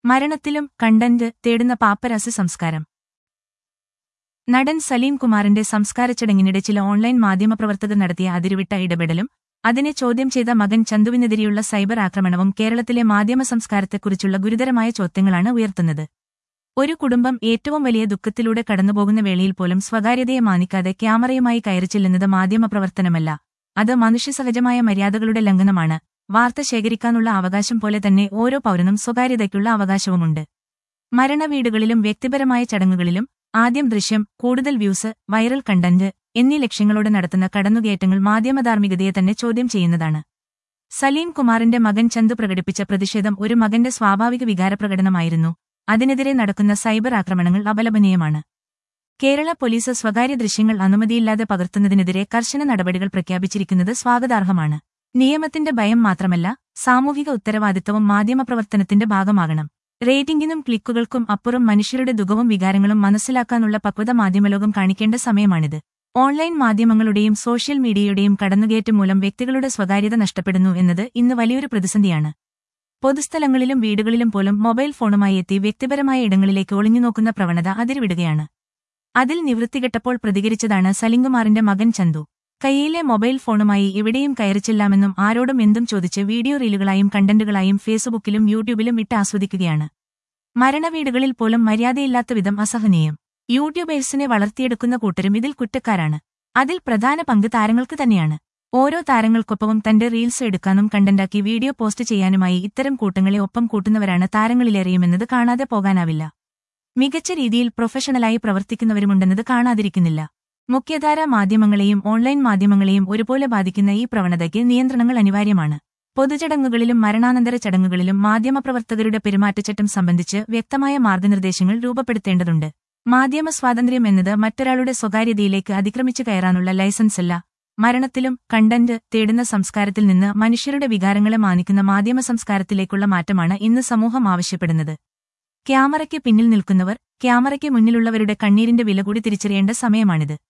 മരണത്തിലും കണ്ടന്റ് തേടുന്ന പാപ്പരാസ് സംസ്കാരം നടൻ സലീം കുമാറിന്റെ സംസ്കാര ചടങ്ങിനിടെ ചില ഓൺലൈൻ മാധ്യമപ്രവർത്തകർ നടത്തിയ അതിരുവിട്ട ഇടപെടലും അതിനെ ചോദ്യം ചെയ്ത മകൻ ചന്തുവിനെതിരെയുള്ള സൈബർ ആക്രമണവും കേരളത്തിലെ മാധ്യമ സംസ്കാരത്തെക്കുറിച്ചുള്ള ഗുരുതരമായ ചോദ്യങ്ങളാണ് ഉയർത്തുന്നത് ഒരു കുടുംബം ഏറ്റവും വലിയ ദുഃഖത്തിലൂടെ കടന്നുപോകുന്ന വേളയിൽ പോലും സ്വകാര്യതയെ മാനിക്കാതെ ക്യാമറയുമായി കയറിച്ചെല്ലുന്നത് മാധ്യമപ്രവർത്തനമല്ല അത് മനുഷ്യസഹജമായ മര്യാദകളുടെ ലംഘനമാണ് വാർത്ത ശേഖരിക്കാനുള്ള അവകാശം പോലെ തന്നെ ഓരോ പൗരനും സ്വകാര്യതയ്ക്കുള്ള അവകാശവുമുണ്ട് മരണവീടുകളിലും വ്യക്തിപരമായ ചടങ്ങുകളിലും ആദ്യം ദൃശ്യം കൂടുതൽ വ്യൂസ് വൈറൽ കണ്ടന്റ് എന്നീ ലക്ഷ്യങ്ങളോടെ നടത്തുന്ന കടന്നുകയറ്റങ്ങൾ മാധ്യമധാർമ്മികതയെ തന്നെ ചോദ്യം ചെയ്യുന്നതാണ് സലീം കുമാറിന്റെ മകൻ ചന്തു പ്രകടിപ്പിച്ച പ്രതിഷേധം ഒരു മകന്റെ സ്വാഭാവിക വികാരപ്രകടനമായിരുന്നു അതിനെതിരെ നടക്കുന്ന സൈബർ ആക്രമണങ്ങൾ അപലപനീയമാണ് കേരള പോലീസ് സ്വകാര്യ ദൃശ്യങ്ങൾ അനുമതിയില്ലാതെ പകർത്തുന്നതിനെതിരെ കർശന നടപടികൾ പ്രഖ്യാപിച്ചിരിക്കുന്നത് സ്വാഗതാർഹമാണ് നിയമത്തിന്റെ ഭയം മാത്രമല്ല സാമൂഹിക ഉത്തരവാദിത്തവും മാധ്യമപ്രവർത്തനത്തിന്റെ ഭാഗമാകണം റേറ്റിംഗിനും ക്ലിക്കുകൾക്കും അപ്പുറം മനുഷ്യരുടെ ദുഃഖവും വികാരങ്ങളും മനസ്സിലാക്കാനുള്ള പക്വത മാധ്യമലോകം കാണിക്കേണ്ട സമയമാണിത് ഓൺലൈൻ മാധ്യമങ്ങളുടെയും സോഷ്യൽ മീഡിയയുടെയും കടന്നുകയറ്റം മൂലം വ്യക്തികളുടെ സ്വകാര്യത നഷ്ടപ്പെടുന്നു എന്നത് ഇന്ന് വലിയൊരു പ്രതിസന്ധിയാണ് പൊതുസ്ഥലങ്ങളിലും വീടുകളിലും പോലും മൊബൈൽ ഫോണുമായി എത്തി വ്യക്തിപരമായ ഇടങ്ങളിലേക്ക് ഒളിഞ്ഞുനോക്കുന്ന പ്രവണത അതിരുവിടുകയാണ് അതിൽ നിവൃത്തികെട്ടപ്പോൾ പ്രതികരിച്ചതാണ് സലിംകുമാറിന്റെ മകൻ ചന്തു കൈയിലെ മൊബൈൽ ഫോണുമായി എവിടെയും കയറിച്ചെല്ലാമെന്നും ആരോടും എന്തും ചോദിച്ച് വീഡിയോ റീലുകളായും കണ്ടന്റുകളായും ഫേസ്ബുക്കിലും യൂട്യൂബിലും ഇട്ട് ആസ്വദിക്കുകയാണ് മരണവീടുകളിൽ പോലും മര്യാദയില്ലാത്ത വിധം അസഹനീയം യൂട്യൂബേഴ്സിനെ വളർത്തിയെടുക്കുന്ന കൂട്ടരും ഇതിൽ കുറ്റക്കാരാണ് അതിൽ പ്രധാന പങ്ക് താരങ്ങൾക്ക് തന്നെയാണ് ഓരോ താരങ്ങൾക്കൊപ്പവും തന്റെ റീൽസ് എടുക്കാനും കണ്ടന്റാക്കി വീഡിയോ പോസ്റ്റ് ചെയ്യാനുമായി ഇത്തരം കൂട്ടങ്ങളെ ഒപ്പം കൂട്ടുന്നവരാണ് താരങ്ങളിലേറെയുമെന്നത് കാണാതെ പോകാനാവില്ല മികച്ച രീതിയിൽ പ്രൊഫഷണലായി പ്രവർത്തിക്കുന്നവരുമുണ്ടെന്നത് കാണാതിരിക്കുന്നില്ല മുഖ്യധാരാ മാധ്യമങ്ങളെയും ഓൺലൈൻ മാധ്യമങ്ങളെയും ഒരുപോലെ ബാധിക്കുന്ന ഈ പ്രവണതയ്ക്ക് നിയന്ത്രണങ്ങൾ അനിവാര്യമാണ് പൊതുചടങ്ങുകളിലും മരണാനന്തര ചടങ്ങുകളിലും മാധ്യമപ്രവർത്തകരുടെ പെരുമാറ്റച്ചട്ടം സംബന്ധിച്ച് വ്യക്തമായ മാർഗനിർദ്ദേശങ്ങൾ രൂപപ്പെടുത്തേണ്ടതുണ്ട് മാധ്യമ സ്വാതന്ത്ര്യം എന്നത് മറ്റൊരാളുടെ സ്വകാര്യതയിലേക്ക് അതിക്രമിച്ചു കയറാനുള്ള ലൈസൻസല്ല മരണത്തിലും കണ്ടന്റ് തേടുന്ന സംസ്കാരത്തിൽ നിന്ന് മനുഷ്യരുടെ വികാരങ്ങളെ മാനിക്കുന്ന മാധ്യമ സംസ്കാരത്തിലേക്കുള്ള മാറ്റമാണ് ഇന്ന് സമൂഹം ആവശ്യപ്പെടുന്നത് ക്യാമറയ്ക്ക് പിന്നിൽ നിൽക്കുന്നവർ ക്യാമറയ്ക്ക് മുന്നിലുള്ളവരുടെ കണ്ണീരിന്റെ വില കൂടി തിരിച്ചറിയേണ്ട സമയമാണിത്